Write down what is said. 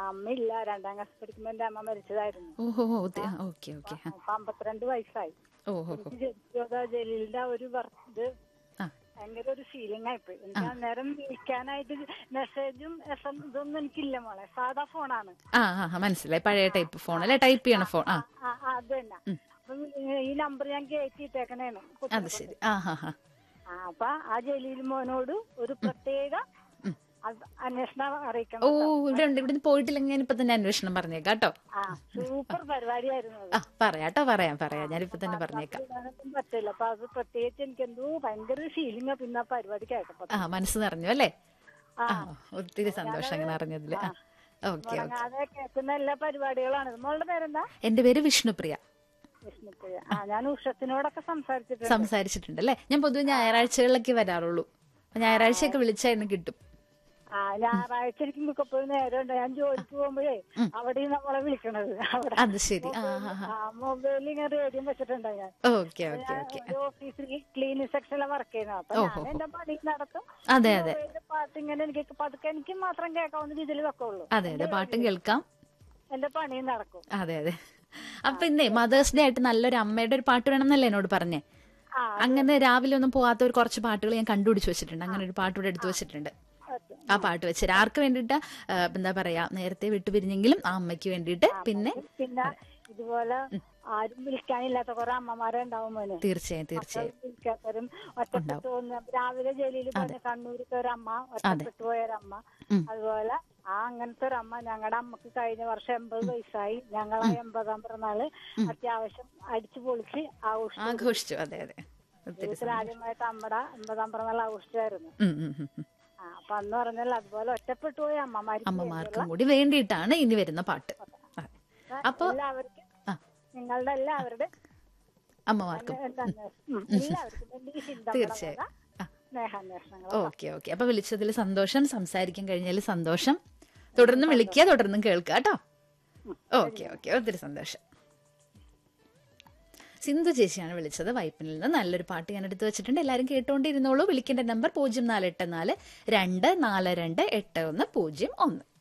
അമ്മ ഇല്ല രണ്ടാം ക്ലാസ് പഠിക്കുമ്പോ എന്റെ അമ്മ മരിച്ചതായിരുന്നു ഓഹോ ഓക്കെ ഓക്കെ അപ്പൊ അമ്പത്തിരണ്ട് വയസ്സായി ഓഹോ എനിക്ക് ജനിച്ചത് ജലീലിന്റെ ആ ഒരു വർ- ഇത് ആ ഭയങ്കര ഒരു ഫീലിംഗ് ആയിപ്പോയി എനിക്ക് അന്നേരം വിളിക്കാനായിട്ട് മെസ്സേജും എസ് എം ഇതൊന്നും എനിക്കില്ല മോളെ സാധാ ഫോണാണ് ആ ആ ആ, മനസ്സിലായി പഴയ ടൈപ്പ് ഫോൺ അല്ലെ ടൈപ്പ് ചെയ്യണ ഫോൺ ആ ആ ആ, അത് തന്നെ അപ്പം ഈ നമ്പർ ഞാൻ കയറ്റിയിട്ടേക്കണേണ് അത് ശരി ആ ഹാ ഹാ ആ അപ്പൊ ആ ജലീൽ മോനോട് ഒരു പ്രത്യേക അത് അന്വേഷണം അറിയിക്കണം ഓ ഇവിടെ ഉണ്ട് ഇവിടെ പോയിട്ടില്ലെങ്കിൽ ഞാനിപ്പോ തന്നെ അന്വേഷണം പറഞ്ഞേക്കാം കേട്ടോ ആ സൂപ്പർ പരിപാടിയായിരുന്നു അത് ആ പറയാട്ടോ പറയാം പറയാം ഞാനിപ്പോ തന്നെ പറഞ്ഞേക്കാം ഇടാനൊന്നും പറ്റില്ല അപ്പൊ അത് പ്രത്യേകിച്ച് എനിക്ക് എന്തോ ഭയങ്കര ഫീലിംഗ് പിന്നെ ആ പരിപാടി കേട്ടപ്പോ ആ മനസ്സ് നിറഞ്ഞു അല്ലേ ആ. ആ ഒത്തിരി സന്തോഷം അങ്ങനെ അറിഞ്ഞതില് ആ ഓക്കെ ഓക്കെ മുടങ്ങാതെ കേൾക്കുന്ന എല്ലാ പരിപാടികളാണ് മോളുടെ പേരെന്താ എന്റെ പേര് വിഷ്ണുപ്രിയ വിഷ്ണുപ്രിയ ആ ഞാൻ ഉഷത്തിനോടൊക്കെ സംസാരിച്ചിട്ടുണ്ട് സംസാരിച്ചിട്ടുണ്ട് അല്ലേ ഞാൻ പൊതുവെ ഞായറാഴ്ചകളിലൊക്കെ വരാറുള്ളൂ അപ്പൊ ഞായറാഴ്ചയൊക്കെ വിളിച്ചാൽ എന്നെ കിട്ടും ആ ഞായറാഴ്ച എനിക്ക് മിക്കപ്പോഴും നേരമുണ്ട് ഞാൻ ജോലിക്ക് പോകുമ്പോഴേ അവിടെയും നമ്മളെ വിളിക്കണത് അവിടെ അത് ശരി ആ ആ ആ മൊബൈലിൽ ഇങ്ങനെ റേഡിയോ വെച്ചിട്ടുണ്ട് ഞാൻ ഓക്കെ ഓക്കെ ഓക്കെ ഒരു ഓഫീസിൽ ക്ലീനിങ് സെക്ഷനിലെ വർക്ക് ചെയ്യുന്നത് അപ്പൊ ഞാൻ എന്റെ പണി നടത്തും അതെ അതെ മൊബൈലിൽ പാട്ട് ഇങ്ങനെ എനിക്ക് പതുക്കെ എനിക്ക് മാത്രം കേൾക്കാവുന്ന രീതിയിൽ വെക്കുള്ളൂ അതെ അതെ പാട്ടും കേൾക്കാം എന്റെ പണിയും നടക്കും അതെ അതെ അപ്പൊ ഇന്നേ മദേഴ്സ് ഡേ ആയിട്ട് നല്ലൊരു അമ്മയുടെ ഒരു പാട്ട് വേണം എന്നല്ലേ എന്നോട് പറഞ്ഞേ ആ അങ്ങനെ രാവിലെ ഒന്നും പോവാത്ത ഒരു കുറച്ച് പാട്ടുകൾ ഞാൻ കണ്ടുപിടിച്ച് വെച്ചിട്ടുണ്ട് അങ്ങനെ ഒരു പാട്ട് ഇവിടെ എടുത്തു വെച്ചിട്ടുണ്ട് ഓക്കെ ആ പാട്ട് വെച്ചിട്ട് ആർക്ക് വേണ്ടിയിട്ട് ആ, എന്താ പറയാ നേരത്തെ വിട്ടുപിരിഞ്ഞെങ്കിലും ആ അമ്മയ്ക്ക് വേണ്ടിയിട്ട് പിന്നെ പിന്നെ ഇതുപോലെ ആരും വിളിക്കാനില്ലാത്ത കുറെ അമ്മമാരെ ഉണ്ടാവും മോനെ തീർച്ചയായും തീർച്ചയായും വിളിക്കാത്തവരും ഒറ്റപ്പെട്ടു പോകുന്ന രാവിലെ ജയിലിൽ പോയ കണ്ണൂരിത്തെ ഒരു അമ്മ ഒറ്റപ്പെട്ടു പോയ ഒരു അമ്മ ഉം. അതുപോലെ ആ അങ്ങനത്തെ ഒരു അമ്മ ഞങ്ങളുടെ അമ്മക്ക് കഴിഞ്ഞ വർഷം എൺപത് വയസ്സായി ഞങ്ങൾ ആ എൺപതാം പിറന്നാള് അത്യാവശ്യം അടിച്ചു പൊളിച്ച് ആഘോഷിച്ചു ആഘോഷിച്ചു അതെ അതെ ഒത്തിരി ജീവിതത്തിൽ ആദ്യമായിട്ട് അമ്മയുടെ എൺപതാം പിറന്നാൾ ആഘോഷിച്ചായിരുന്നു ഉം, ഉം, ഉം, ഉം. ആ അപ്പൊ അന്ന് പറഞ്ഞാൽ അതുപോലെ ഒറ്റപ്പെട്ടു പോയ അമ്മമാർക്ക് അമ്മമാർക്കും കൂടി വേണ്ടിയിട്ടാണ് ഇനി വരുന്ന പാട്ട് അതെ. അപ്പൊ എല്ലാവർക്കും ആ നിങ്ങളുടെ എല്ലാവരുടെ അമ്മമാർക്കും എന്താണ് ഉം, എല്ലാവർക്കും വേണ്ടി ഈ ചിന്ത തീർച്ചയായും ആ സ്നേഹാന്വേഷണങ്ങൾ ഓക്കെ ഓക്കെ അപ്പൊ വിളിച്ചതിൽ സന്തോഷം സംസാരിക്കാൻ കഴിഞ്ഞതിൽ സന്തോഷം തുടർന്ന് വിളിക്കുക തുടർന്നും കേൾക്കുക കേട്ടോ ഓക്കെ ഓക്കെ ഒത്തിരി സന്തോഷം സിന്ധു ചേച്ചിയാണ് വിളിച്ചത് വൈപ്പിനിൽ നിന്ന് നല്ലൊരു പാട്ട് ഞാൻ എടുത്തു വെച്ചിട്ടുണ്ട് എല്ലാവരും കേട്ടുകൊണ്ടിരുന്നോളൂ വിളിക്കേണ്ട നമ്പർ പൂജ്യം നാല് എട്ട് നാല് രണ്ട് നാല് രണ്ട് എട്ട് ഒന്ന് പൂജ്യം ഒന്ന്